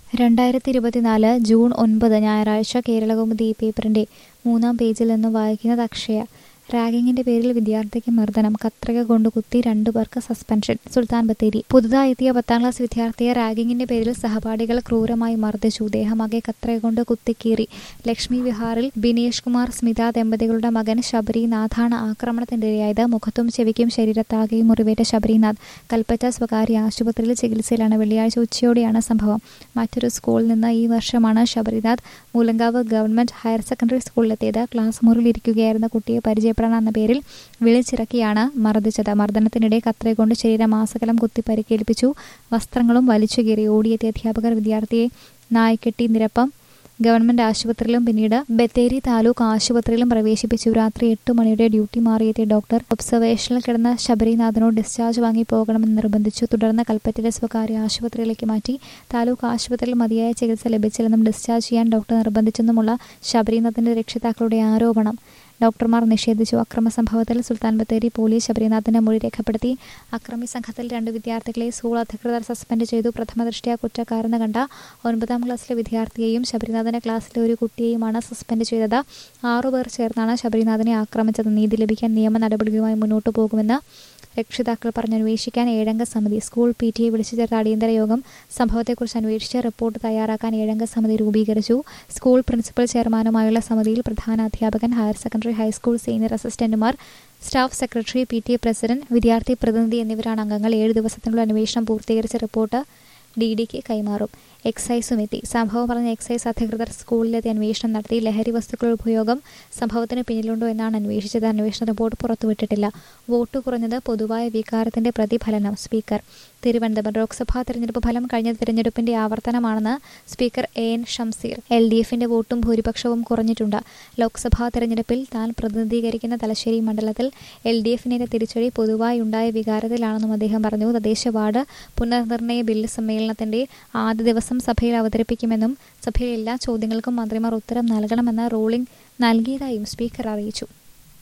രണ്ടായിരത്തി ഇരുപത്തിനാല് ജൂൺ ഒൻപത് ഞായറാഴ്ച കേരളകൗമുദി ഈ പേപ്പറിന്റെ മൂന്നാം പേജിൽ നിന്ന് വായിക്കുന്നത് അക്ഷയ റാഗിങ്ങിന്റെ പേരിൽ വിദ്യാർത്ഥിക്ക് മർദ്ദനം കത്രിക കൊണ്ട് കുത്തി രണ്ടു പേർക്ക് സസ്പെൻഷൻ സുൽത്താൻ ബത്തേരി പുതുതായി എത്തിയ പത്താം ക്ലാസ് വിദ്യാർത്ഥിയെ റാഗിങ്ങിന്റെ പേരിൽ സഹപാഠികൾ ക്രൂരമായി മർദ്ദിച്ചു ദേഹമാകെ കത്രിക കൊണ്ട് കുത്തിക്കീറി ലക്ഷ്മി വിഹാറിൽ ബിനേഷ് കുമാർ സ്മിത ദമ്പതികളുടെ മകൻ ശബരിനാഥാണ് ആക്രമണത്തിനിരയായത് മുഖത്തും ചെവിക്കും ശരീരത്താകെയും മുറിവേറ്റ ശബരിനാഥ് കൽപ്പറ്റ സ്വകാര്യ ആശുപത്രിയിൽ ചികിത്സയിലാണ് വെള്ളിയാഴ്ച ഉച്ചയോടെയാണ് സംഭവം മറ്റൊരു സ്കൂളിൽ നിന്ന് ഈ വർഷമാണ് Sabarinath Moolankavu government higher secondary സ്കൂളിലെത്തിയത് ക്ലാസ് മുറിയിലിരിക്കുകയായിരുന്ന കുട്ടിയെ പരിചയപ്പെടാൻ എന്ന പേരിൽ വിളിച്ചിറക്കിയാണ് മർദ്ദിച്ചത് മർദ്ദനത്തിനിടെ കത്രിക കൊണ്ട് ശരീരമാസകലം കുത്തി പരിക്കേൽപ്പിച്ചു വസ്ത്രങ്ങളും വലിച്ചുകീറി ഓടിയെത്തിയ അധ്യാപകർ വിദ്യാർത്ഥിയെ നായ്ക്കെട്ടി നിരപ്പം ഗവൺമെന്റ് ആശുപത്രിയിലും പിന്നീട് ബത്തേരി താലൂക്ക് ആശുപത്രിയിലും പ്രവേശിപ്പിച്ചു രാത്രി എട്ട് മണിയുടെ ഡ്യൂട്ടി മാറിയെത്തിയ ഡോക്ടർ ഒബ്സർവേഷനിൽ കിടന്ന ശബരിനാഥനോട് ഡിസ്ചാർജ് വാങ്ങി പോകണമെന്ന് നിർബന്ധിച്ചു തുടർന്ന് കൽപ്പറ്റയിലെ സ്വകാര്യ ആശുപത്രിയിലേക്ക് മാറ്റി താലൂക്ക് ആശുപത്രിയിൽ മതിയായ ചികിത്സ ലഭിച്ചില്ലെന്നും ഡിസ്ചാർജ് ചെയ്യാൻ ഡോക്ടർ നിർബന്ധിച്ചെന്നുമുള്ള ശബരിനാഥിന്റെ രക്ഷിതാക്കളുടെ ആരോപണം ഡോക്ടർമാർ നിഷേധിച്ചു അക്രമ സംഭവത്തിൽ സുൽത്താൻ ബത്തേരി പോലീസ് ശബരിനാഥിന്റെ മൊഴി രേഖപ്പെടുത്തി അക്രമി സംഘത്തിൽ രണ്ട് വിദ്യാർത്ഥികളെ സ്കൂൾ അധികൃതർ സസ്പെൻഡ് ചെയ്തു പ്രഥമദൃഷ്ട്യാ കുറ്റക്കാരെന്ന് കണ്ട ഒൻപതാം ക്ലാസ്സിലെ വിദ്യാർത്ഥിയെയും ശബരിനാഥന്റെ ക്ലാസ്സിലെ ഒരു കുട്ടിയെയുമാണ് സസ്പെൻഡ് ചെയ്തത് ആറുപേർ ചേർന്നാണ് ശബരിനാഥനെ ആക്രമിച്ചത് നീതി ലഭിക്കാൻ നിയമ നടപടികളുമായി മുന്നോട്ടു പോകുമെന്ന് രക്ഷിതാക്കൾ പറഞ്ഞന്വേഷിക്കാൻ ഏഴംഗ സമിതി സ്കൂൾ പി ടി എ വിളിച്ചു ചേർത്ത അടിയന്തര യോഗം സംഭവത്തെക്കുറിച്ച് അന്വേഷിച്ച് റിപ്പോർട്ട് തയ്യാറാക്കാൻ ഏഴംഗ സമിതി രൂപീകരിച്ചു സ്കൂൾ പ്രിൻസിപ്പൽ ചെയർമാനുമായുള്ള സമിതിയിൽ പ്രധാന അധ്യാപകൻ ഹയർ സെക്കൻഡറി ഹൈസ്കൂൾ സീനിയർ അസിസ്റ്റന്റുമാർ staff secretary P T A president വിദ്യാർത്ഥി പ്രതിനിധി എന്നിവരാണ് അംഗങ്ങൾ ഏഴ് ദിവസത്തിനുള്ള അന്വേഷണം പൂർത്തീകരിച്ച റിപ്പോർട്ട് ഡി ഡിക്ക് കൈമാറും എക്സൈസും എത്തി സംഭവം പറഞ്ഞ എക്സൈസ് അധികൃതർ സ്കൂളിലെത്തി അന്വേഷണം നടത്തി ലഹരി വസ്തുക്കളുടെ ഉപയോഗം സംഭവത്തിന് പിന്നിലുണ്ടോ എന്നാണ് അന്വേഷിച്ചത് അന്വേഷണ റിപ്പോർട്ട് പുറത്തുവിട്ടിട്ടില്ല വോട്ട് കുറഞ്ഞത് പൊതുവായ വികാരത്തിന്റെ പ്രതിഫലനം സ്പീക്കർ തിരുവനന്തപുരം ലോക്സഭാ തെരഞ്ഞെടുപ്പ് ഫലം കഴിഞ്ഞ തിരഞ്ഞെടുപ്പിന്റെ ആവർത്തനമാണെന്ന് speaker A N Shamseer L D എഫിന്റെ വോട്ടും ഭൂരിപക്ഷവും കുറഞ്ഞിട്ടുണ്ട് ലോക്സഭാ തെരഞ്ഞെടുപ്പിൽ താൻ പ്രതിനിധീകരിക്കുന്ന തലശ്ശേരി മണ്ഡലത്തിൽ എൽ ഡി എഫിന്റെ തിരിച്ചടി പൊതുവായി ഉണ്ടായ വികാരത്തിലാണെന്നും അദ്ദേഹം പറഞ്ഞു തദ്ദേശ വാർഡ് പുനർനിർണയ ബില്ല് സമ്മേളനത്തിന്റെ ആദ്യ ദിവസം സഭയിൽ അവതരിപ്പിക്കുമെന്നും സഭയിലെ എല്ലാ ചോദ്യങ്ങൾക്കും മന്ത്രിമാർ ഉത്തരം നൽകണമെന്ന റൂളിംഗ് നൽകിയതായും സ്പീക്കർ അറിയിച്ചു